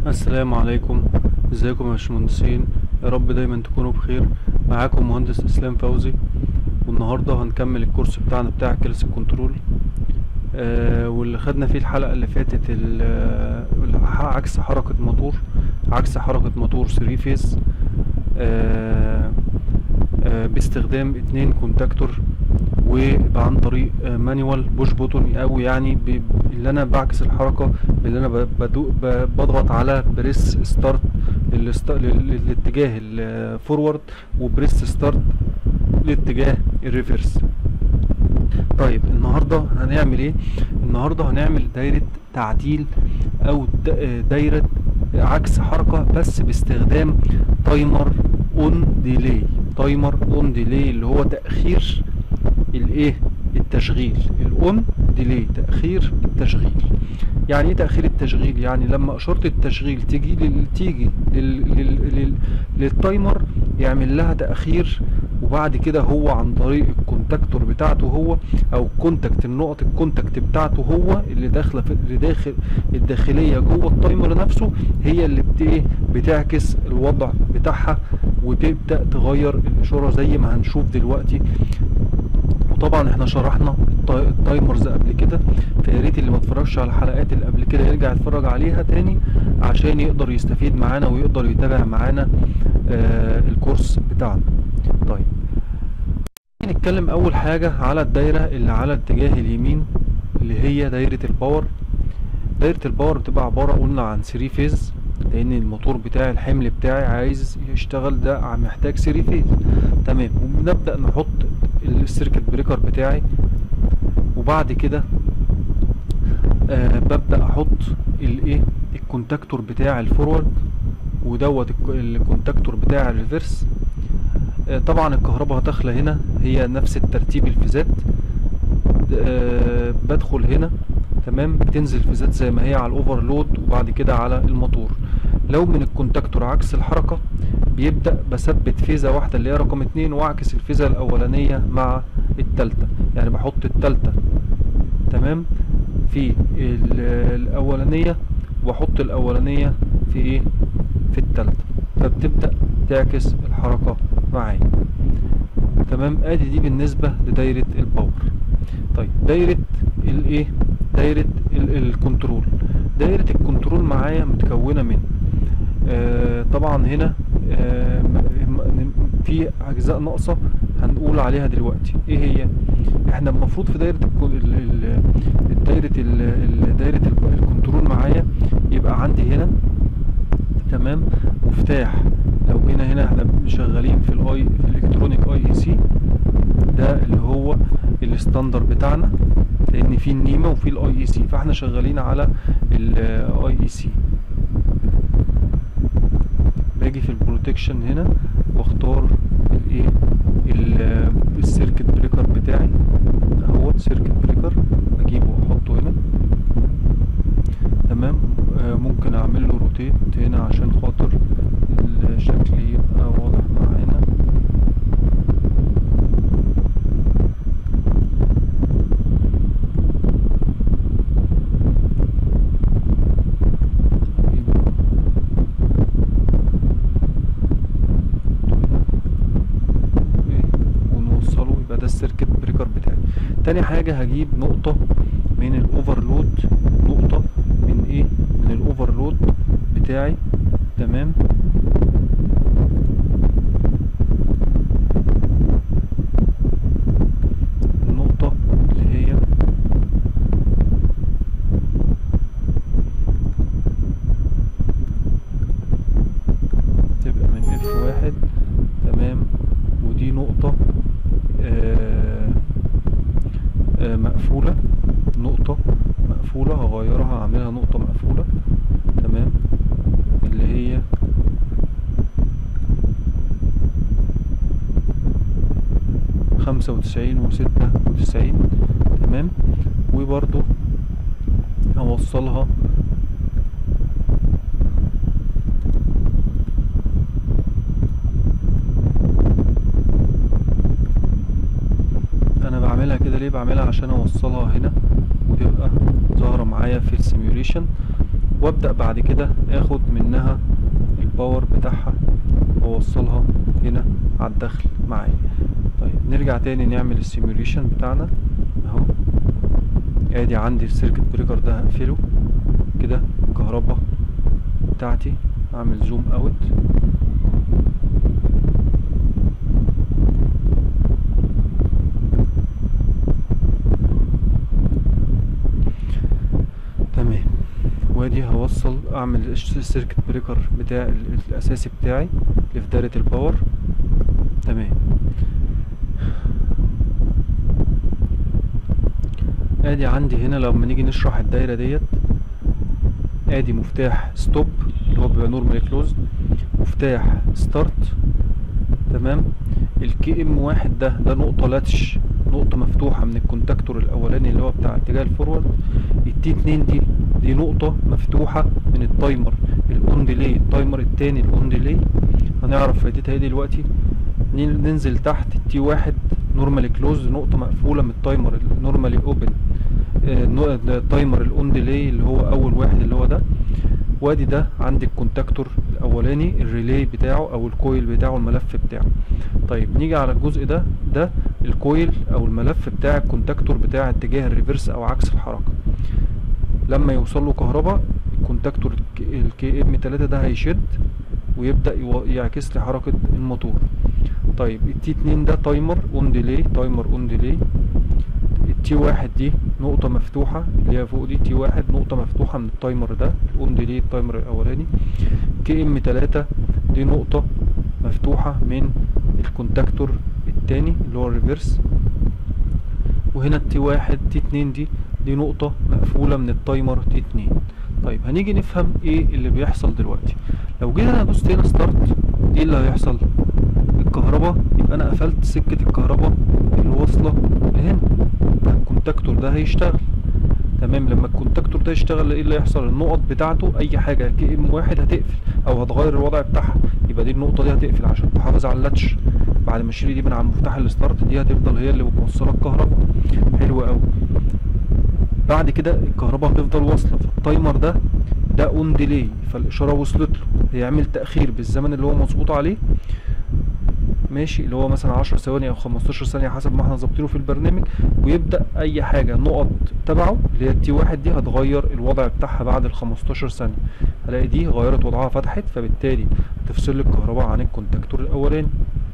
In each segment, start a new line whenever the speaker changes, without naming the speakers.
السلام عليكم ازيكم يا باشمهندسين يا رب دايما تكونوا بخير معاكم مهندس اسلام فوزي والنهارده هنكمل الكورس بتاعنا بتاع كلاسيك كنترول آه واللي خدنا فيه الحلقه اللي فاتت ال- آه، عكس حركه موتور عكس حركه موتور 3 فيز آه آه باستخدام اتنين كونتاكتور وعن طريق آه، مانيوال بوش بوتون او يعني ب- اللي انا بعكس الحركه اللي انا ب- بدو ب- بضغط على بريس ستارت للست- لل- للاتجاه الفورورد وبريس ستارت لاتجاه الريفرس طيب النهارده هنعمل ايه النهارده هنعمل دايره تعديل او د- آه، دايره عكس حركه بس باستخدام تايمر اون ديلي تايمر اون ديلي اللي هو تاخير الايه التشغيل الاون ديلي تاخير التشغيل يعني ايه تاخير التشغيل يعني لما اشاره التشغيل تيجي لل... تيجي لل... لل... لل... للتايمر يعمل لها تاخير وبعد كده هو عن طريق الكونتاكتور بتاعته هو او كونتاكت النقط الكونتاكت بتاعته هو اللي داخله في اللي داخل الداخليه جوه التايمر نفسه هي اللي بت ايه بتعكس الوضع بتاعها وتبدا تغير الاشاره زي ما هنشوف دلوقتي وطبعا احنا شرحنا التاي- التايمرز قبل كده فيا ريت اللي ما اتفرجش على الحلقات اللي قبل كده يرجع يتفرج عليها تاني عشان يقدر يستفيد معانا ويقدر يتابع معانا آه الكورس بتاعنا طيب نتكلم اول حاجة على الدايرة اللي على اتجاه اليمين اللي هي دايرة الباور دايرة الباور بتبقى عبارة قلنا عن 3 فيز لان الموتور بتاعي الحمل بتاعي عايز يشتغل ده ع- محتاج 3 فيز تمام وبنبدأ نحط السيركت بريكر بتاعي وبعد كده آه ببدأ احط الايه الكونتاكتور بتاع الفورورد ودوت الك- الكونتاكتور بتاع الريفرس آه، طبعا الكهرباء داخله هنا هي نفس الترتيب الفيزات آه، بدخل هنا تمام بتنزل فيزات زي ما هي على الاوفرلود وبعد كده على الموتور لو من الكونتاكتور عكس الحركة بيبدأ بثبت فيزة واحدة اللي هي رقم اتنين واعكس الفيزة الاولانية مع التالتة يعني بحط التالتة تمام في ال- الاولانية واحط الاولانية في ايه في التالتة فبتبدأ تعكس الحركة معايا تمام ادي دي بالنسبة لدايرة الباور طيب دايرة الايه دايرة ال- الكنترول دايرة الكنترول معايا متكونة من آه طبعا هنا آه م- م- في اجزاء ناقصة هنقول عليها دلوقتي ايه هي احنا المفروض في دايرة الكو- ال- ال- ال- دايرة ال- ال- دايرة ال- الكنترول معايا يبقى عندي هنا تمام مفتاح لو جينا هنا احنا شغالين في الاي في الالكترونيك اي اي سي ده اللي هو الستاندر بتاعنا لان في النيمه وفي الاي اي سي فاحنا شغالين على الاي اي سي باجي في البروتكشن هنا واختار الايه ال- السيركت بريكر بتاعي اهوت سيركت بريكر اجيبه واحطه هنا تمام آه ممكن اعمل له روتيت هنا عشان خاطر الشكل يبقى واضح معانا إيه، ونوصله يبقى ده السيركت بريكر بتاعي تاني حاجة هجيب نقطة من الاوفرلود نقطة من ايه من الاوفرلود بتاعي تمام النقطة اللي هي تبقى من اف واحد تمام ودي نقطة آه آه مقفولة نقطة مقفولة هغيرها هعملها نقطة مقفولة تمام اللي هي خمسة وتسعين وستة وتسعين تمام وبرضو هوصلها انا بعملها كده ليه بعملها عشان اوصلها هنا وتبقى ظاهرة معايا في السيميوليشن وابدأ بعد كده اخد منها الباور بتاعها واوصلها هنا على الدخل معايا طيب نرجع تاني نعمل السيموليشن بتاعنا اهو ادي عندي السيركت بريكر ده هقفله كده الكهرباء بتاعتي اعمل زوم اوت تمام وادي هوصل اعمل السيركت بريكر بتاع ال- الاساسي بتاعي اللي في دايره الباور تمام ادي عندي هنا لما نيجي نشرح الدايره ديت ادي مفتاح ستوب اللي هو بيبقى نورمالي كلوز مفتاح ستارت تمام الكي ام واحد ده ده نقطة لاتش نقطة مفتوحة من الكونتاكتور الأولاني اللي هو بتاع اتجاه الفورورد التي اتنين دي دي نقطة مفتوحة من التايمر الاون ديلي التايمر التاني الاون ديلي هنعرف فايدتها ايه دلوقتي نن- ننزل تحت التي واحد نورمالي كلوز نقطة مقفولة من التايمر النورمالي اوبن التايمر الاون ديلي اللي هو أول واحد اللي هو ده وادي ده عندي الكونتاكتور الاولاني الريلي بتاعه او الكويل بتاعه الملف بتاعه طيب نيجي على الجزء ده ده الكويل او الملف بتاع الكونتاكتور بتاع اتجاه الريفرس او عكس الحركه لما يوصل له كهرباء الكونتاكتور الكي ام 3 ده هيشد ويبدا يو- يعكس لي حركه الموتور طيب التي 2 ده تايمر اون ديلي تايمر اون ديلي التي واحد دي نقطة مفتوحة اللي هي فوق دي تي واحد نقطة مفتوحة من التايمر ده الاون ديلي التايمر الأولاني كي ام تلاتة دي نقطة مفتوحة من الكونتاكتور التاني اللي هو الريفرس وهنا التي واحد تي اتنين دي دي نقطة مقفولة من التايمر تي اتنين طيب هنيجي نفهم ايه اللي بيحصل دلوقتي لو جينا انا دوست هنا ستارت ايه اللي هيحصل الكهرباء يبقى انا قفلت سكة الكهرباء اللي واصلة لهنا الكونتاكتور ده هيشتغل تمام لما الكونتاكتور ده يشتغل ايه اللي هيحصل النقط بتاعته اي حاجة كي ام واحد هتقفل او هتغير الوضع بتاعها يبقى دي النقطة دي هتقفل عشان تحافظ على اللاتش بعد ما اشيل دي من على مفتاح الستارت دي هتفضل هي اللي موصلة الكهرباء حلو قوي بعد كده الكهرباء هتفضل واصلة فالتايمر ده ده اون ديلي فالاشارة وصلت له هيعمل تأخير بالزمن اللي هو مظبوط عليه ماشي اللي هو مثلا 10 ثواني او 15 ثانيه حسب ما احنا ظابطينه في البرنامج ويبدا اي حاجه نقط تبعه اللي هي التي واحد دي هتغير الوضع بتاعها بعد ال 15 ثانيه هلاقي دي غيرت وضعها فتحت فبالتالي هتفصل لي الكهرباء عن الكونتاكتور الاولاني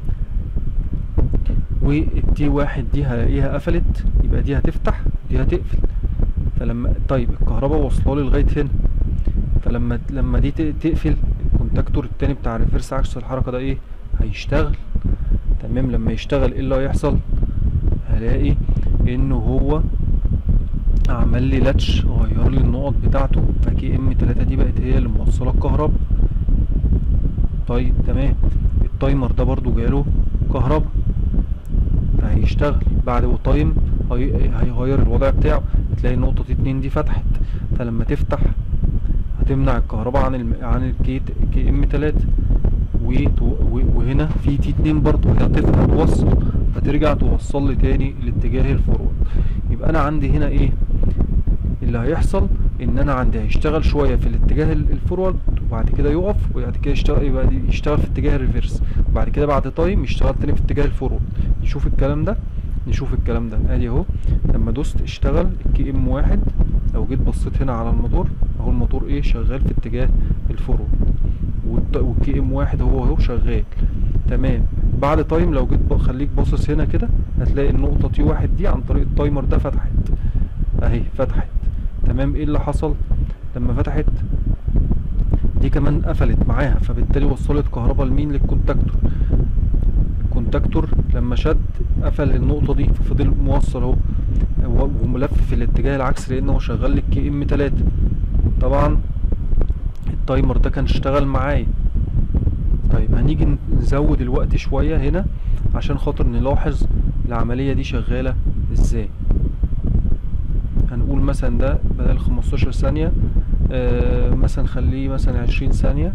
والتي واحد دي هلاقيها قفلت يبقى دي هتفتح دي هتقفل فلما طيب الكهرباء واصله لي لغايه هنا فلما لما دي ت- تقفل الكونتاكتور التاني بتاع الريفرس عكس الحركه ده ايه هيشتغل تمام لما يشتغل ايه اللي هيحصل هلاقي انه هو عمل لي لاتش غير لي النقط بتاعته فكي ام 3 دي بقت هي اللي موصله الكهرباء طيب تمام التايمر ده برضو جاله كهرباء فهيشتغل بعد تايم هي- هيغير الوضع بتاعه تلاقي النقطة اتنين دي فتحت فلما تفتح هتمنع الكهرباء عن الم... عن الكي كي ام 3 وت- و- وهنا في تي 2 برضه هي هتفتح توصل فترجع توصل لي تاني لاتجاه الفورورد يبقى انا عندي هنا ايه اللي هيحصل ان انا عندي هيشتغل شويه في الاتجاه ال- الفورورد وبعد كده يقف وبعد كده يشتغل يبقى دي- يشتغل في اتجاه الريفرس وبعد كده بعد تايم يشتغل تاني في اتجاه الفورورد نشوف الكلام ده نشوف الكلام ده ادي اهو لما دوست اشتغل الكي ام واحد لو جيت بصيت هنا على الموتور اهو الموتور ايه شغال في اتجاه الفورورد والت- والكي ام واحد هو اهو شغال تمام بعد تايم لو جيت ب- خليك باصص هنا كده هتلاقي النقطة تي واحد دي عن طريق التايمر ده فتحت اهي فتحت تمام ايه اللي حصل لما فتحت دي كمان قفلت معاها فبالتالي وصلت كهرباء لمين للكونتاكتور الكونتاكتور لما شد قفل النقطة دي ففضل موصل اهو و- وملف في الاتجاه العكسي لان هو شغال للكي ام 3 طبعا التايمر ده كان اشتغل معايا طيب هنيجي نزود الوقت شوية هنا عشان خاطر نلاحظ العملية دي شغالة ازاي هنقول مثلا ده بدل 15 ثانية آه مثلا خليه مثلا 20 ثانية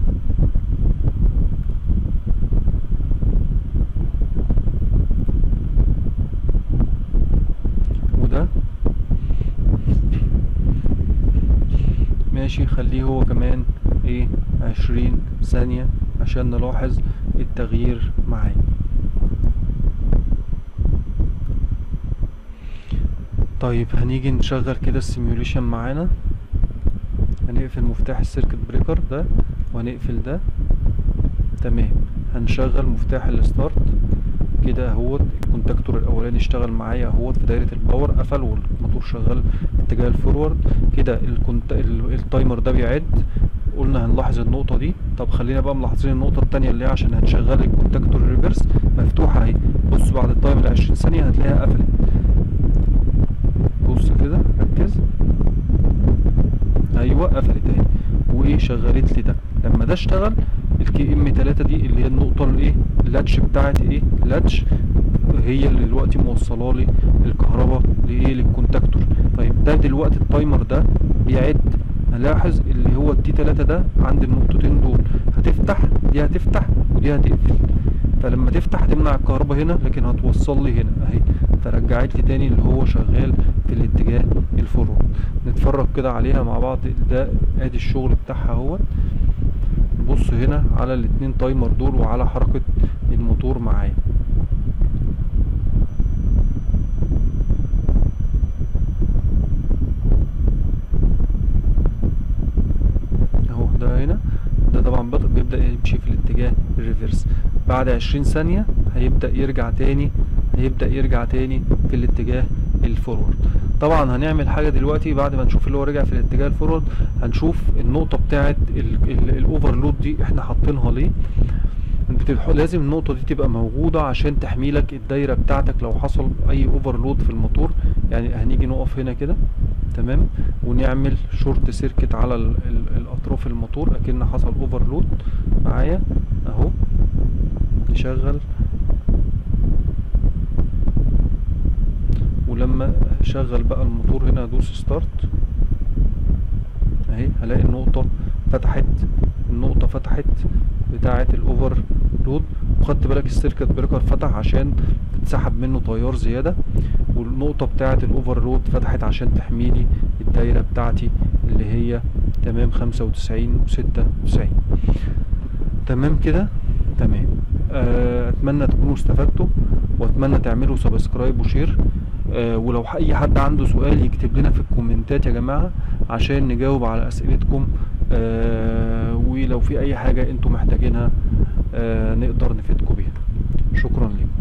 وده ماشي ماشي خليه هو كمان ايه عشرين ثانية عشان نلاحظ التغيير معايا طيب هنيجي نشغل كده السيميوليشن معانا هنقفل مفتاح السيركت بريكر ده وهنقفل ده تمام هنشغل مفتاح الستارت كده اهوت الكونتاكتور الاولاني اشتغل معايا اهوت في دايره الباور قفل والموتور شغال في اتجاه الفورورد كده الكونت... ال- التايمر ده بيعد قلنا هنلاحظ النقطة دي طب خلينا بقى ملاحظين النقطة التانية اللي هي عشان هنشغل الكونتاكتور الريفرس مفتوحة اهي بص بعد التايمر 20 ثانية هتلاقيها قفلت بص كده ركز ايوه قفلت اهي وايه شغلت لي ده لما ده اشتغل الكي ام 3 دي اللي هي النقطه الايه اللاتش بتاعت ايه لاتش هي اللي دلوقتي موصله لي الكهرباء لايه للكونتاكتور طيب ده دلوقتي التايمر ده بيعد هلاحظ اللي هو التي 3 ده عند النقطتين دول هتفتح دي هتفتح ودي هتقفل فلما تفتح هتمنع الكهرباء هنا لكن هتوصل لي هنا اهي فرجعت لي تاني اللي هو شغال في الاتجاه الفورورد نتفرج كده عليها مع بعض ده ادي الشغل بتاعها اهوت نبص هنا على الاتنين تايمر دول وعلى حركة الموتور معايا اهو ده هنا ده طبعا بط- بيبدأ يمشي في الاتجاه الريفرس بعد عشرين ثانية هيبدأ يرجع تاني هيبدأ يرجع تاني في الاتجاه الفورورد طبعا هنعمل حاجة دلوقتي بعد ما نشوف اللي هو رجع في الاتجاه الفورورد هنشوف النقطة بتاعت الاوفرلود دي احنا حاطينها ليه بتبقى لازم النقطة دي تبقى موجودة عشان تحميلك الدايرة بتاعتك لو حصل أي اوفرلود في الموتور يعني هنيجي نقف هنا كده تمام ونعمل شورت سيركت على ال ال الأطراف الموتور أكن حصل اوفرلود معايا أهو نشغل ولما شغل بقى الموتور هنا ادوس ستارت اهي هلاقي النقطة فتحت النقطة فتحت بتاعة الاوفر لود وخدت بالك السيركت بريكر فتح عشان تتسحب منه تيار زيادة والنقطة بتاعة الاوفر لود فتحت عشان تحميلي الدايرة بتاعتي اللي هي تمام خمسة وتسعين وستة وتسعين تمام كده تمام آه، اتمنى تكونوا استفدتوا واتمنى تعملوا سبسكرايب وشير آه، ولو ح- اي حد عنده سؤال يكتب لنا في الكومنتات يا جماعة عشان نجاوب على اسئلتكم آه، ولو في اي حاجة انتوا محتاجينها آه، نقدر نفيدكم بيها شكرا لكم